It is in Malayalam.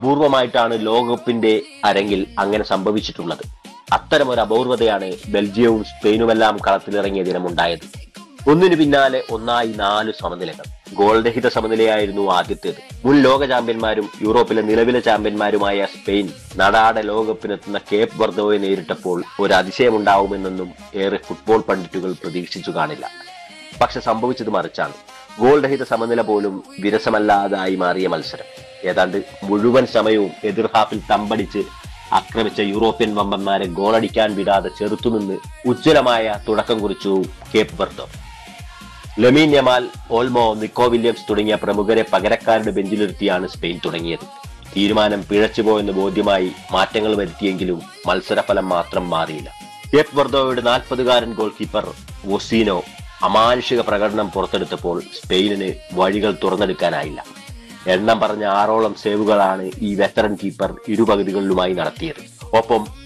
പൂർവമായിട്ടാണ് ലോകകപ്പിന്റെ അരങ്ങിൽ അങ്ങനെ സംഭവിച്ചിട്ടുള്ളത് അത്തരമൊരു അപൂർവതയാണ് ബെൽജിയവും സ്പെയിനുമെല്ലാം കളത്തിലിറങ്ങിയ ദിനമുണ്ടായത് ഒന്നിനു പിന്നാലെ ഒന്നായി നാല് സമനിലകൾ ഗോൾ രഹിത സമനിലയായിരുന്നു ആദ്യത്തേത് മുൻ ലോക ചാമ്പ്യന്മാരും യൂറോപ്പിലെ നിലവിലെ ചാമ്പ്യന്മാരുമായ സ്പെയിൻ നടാടെ ലോകകപ്പിനെത്തുന്ന കേപ്പ് വർദ്ധോയെ നേരിട്ടപ്പോൾ ഒരു അതിശയമുണ്ടാവുമെന്നൊന്നും ഏറെ ഫുട്ബോൾ പണ്ഡിറ്റുകൾ പ്രതീക്ഷിച്ചു കാണില്ല പക്ഷെ സംഭവിച്ചത് മറിച്ചാണ് ഗോൾ രഹിത സമനില പോലും വിരസമല്ലാതായി മാറിയ മത്സരം ഏതാണ്ട് മുഴുവൻ സമയവും എതിർ ഹാഫിൽ തമ്പടിച്ച് ആക്രമിച്ച യൂറോപ്യൻ വമ്പന്മാരെ ഗോളടിക്കാൻ വിടാതെ ചെറുത്തുനിന്ന് ഉജ്ജ്വലമായ തുടക്കം കുറിച്ചു Cape Verde Lamine Yamal Olmo Nico Williams തുടങ്ങിയ പ്രമുഖരെ പകരക്കാരുടെ ബെഞ്ചിലിരുത്തിയാണ് സ്പെയിൻ തുടങ്ങിയത് തീരുമാനം പിഴച്ചുപോയെന്ന് ബോധ്യമായി മാറ്റങ്ങൾ വരുത്തിയെങ്കിലും മത്സരഫലം മാത്രം മാറിയില്ല കേപ്പ് വർദ്ധോയുടെ നാൽപ്പതുകാരൻ ഗോൾ കീപ്പർ വൊസീനോ അമാനുഷിക പ്രകടനം പുറത്തെടുത്തപ്പോൾ സ്പെയിനിന് വഴികൾ തുറന്നെടുക്കാനായില്ല എണ്ണം പറഞ്ഞ ആറോളം സേവുകളാണ് ഈ വെറ്ററൻ കീപ്പർ ഇരുപകുതികളിലുമായി നടത്തിയത് ഒപ്പം